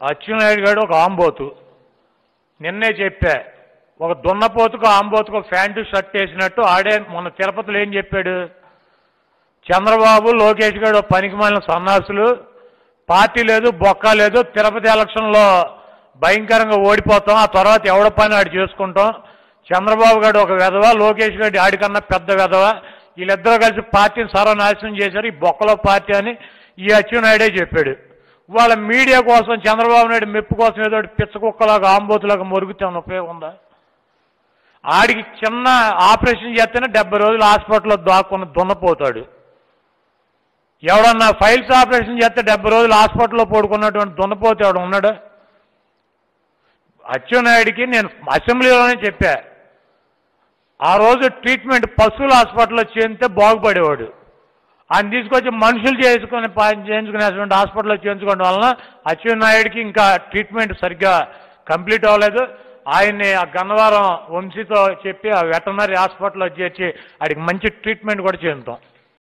అచ్చెన్నాయుడు గారు ఒక ఆంబోతు నిన్నే చెప్పా ఒక దున్నపోతుకు ఆంబోతుకు ఒక ప్యాంటు షర్ట్ వేసినట్టు ఆడే మొన్న తిరుపతిలో ఏం చెప్పాడు చంద్రబాబు లోకేష్ గారు పనికి మాలిన సన్నాసులు పార్టీ లేదు బొక్క లేదు తిరుపతి ఎలక్షన్లో భయంకరంగా ఓడిపోతాం ఆ తర్వాత ఎవడ పని ఆడు చేసుకుంటాం చంద్రబాబు గారు ఒక వెధవ లోకేష్ గారి ఆడికన్నా పెద్ద వెధవ వీళ్ళిద్దరూ కలిసి పార్టీని సర్వనాశనం చేశారు ఈ బొక్కలో పార్టీ అని ఈ అచ్చెన్నాయుడే చెప్పాడు వాళ్ళ మీడియా కోసం చంద్రబాబు నాయుడు మెప్పు కోసం ఏదో ఒకటి పిచ్చ కుక్కలాగా ఆంబోతులాగా మొరుగుతే ఏమైనా ఉపయోగం ఉందా ఆడికి చిన్న ఆపరేషన్ చేస్తేనే డెబ్బై రోజులు హాస్పిటల్లో దాక్కున్న దున్నపోతాడు ఎవడన్నా ఫైల్స్ ఆపరేషన్ చేస్తే డెబ్బై రోజులు హాస్పిటల్లో పడుకున్నటువంటి దున్నపోతే ఎవడు ఉన్నాడు అచ్చెన్నాయుడికి నేను అసెంబ్లీలోనే చెప్పా ఆ రోజు ట్రీట్మెంట్ పశువుల హాస్పిటల్లో చేస్తే బాగుపడేవాడు ఆయన తీసుకొచ్చి మనుషులు చేసుకుని పా- చేయించుకునేటువంటి హాస్పిటల్లో చేయించుకోవడం వలన అచ్చెన్నాయుడికి ఇంకా ట్రీట్మెంట్ సరిగ్గా కంప్లీట్ అవ్వలేదు ఆయన్ని ఆ గన్నవరం వంశీతో చెప్పి ఆ వెటనరీ హాస్పిటల్లో చేర్చి ఆడికి మంచి ట్రీట్మెంట్ కూడా చేస్తాం